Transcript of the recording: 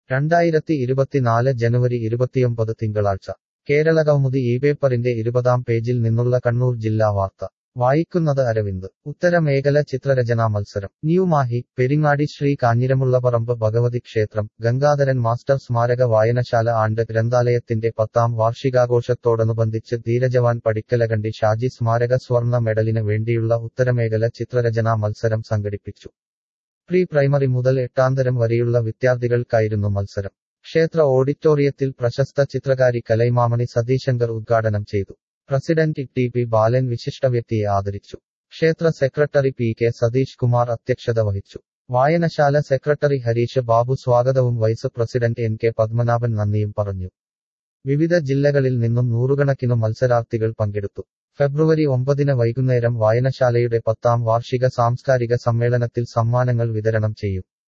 രണ്ടായിരത്തി ഇരുപത്തിനാല് ജനുവരി ഇരുപത്തിയൊമ്പത് തിങ്കളാഴ്ച കേരളകൗമുദി ഈ പേപ്പറിന്റെ ഇരുപതാം പേജിൽ നിന്നുള്ള കണ്ണൂർ ജില്ലാ വാർത്ത വായിക്കുന്നത് അരവിന്ദ് ഉത്തരമേഖല ചിത്രരചനാ മത്സരം ന്യൂമാഹി പെരിങ്ങാടി ശ്രീ കാഞ്ഞിരമുള്ളപറമ്പ് ഭഗവതി ക്ഷേത്രം ഗംഗാധരൻ മാസ്റ്റർ സ്മാരക വായനശാല ആണ്ട് ഗ്രന്ഥാലയത്തിന്റെ പത്താം വാർഷികാഘോഷത്തോടനുബന്ധിച്ച് ധീരജവാൻ പടിക്കലകണ്ടി ഷാജി സ്മാരക സ്വർണ്ണ മെഡലിന് വേണ്ടിയുള്ള ഉത്തരമേഖല ചിത്രരചനാ മത്സരം സംഘടിപ്പിച്ചു പ്രീ പ്രൈമറി മുതൽ എട്ടാന്തരം വരെയുള്ള വിദ്യാർത്ഥികൾക്കായിരുന്നു മത്സരം ക്ഷേത്ര ഓഡിറ്റോറിയത്തിൽ പ്രശസ്ത ചിത്രകാരി കലൈമാമണി സതീശങ്കർ ഉദ്ഘാടനം ചെയ്തു പ്രസിഡന്റ് ടി പി ബാലൻ വിശിഷ്ടവ്യക്തിയെ ആദരിച്ചു ക്ഷേത്ര secretary P K Satheesh Kumar അധ്യക്ഷത വഹിച്ചു വായനശാല സെക്രട്ടറി ഹരീഷ് ബാബു സ്വാഗതവും vice president N K Padmanabhan നന്ദിയും പറഞ്ഞു വിവിധ ജില്ലകളിൽ നിന്നും നൂറുകണക്കിനു മത്സരാർത്ഥികൾ പങ്കെടുത്തു ഫെബ്രുവരി ഒമ്പതിന് വൈകുന്നേരം വായനശാലയുടെ പത്താം വാർഷിക സാംസ്കാരിക സമ്മേളനത്തിൽ സമ്മാനങ്ങൾ വിതരണം ചെയ്യും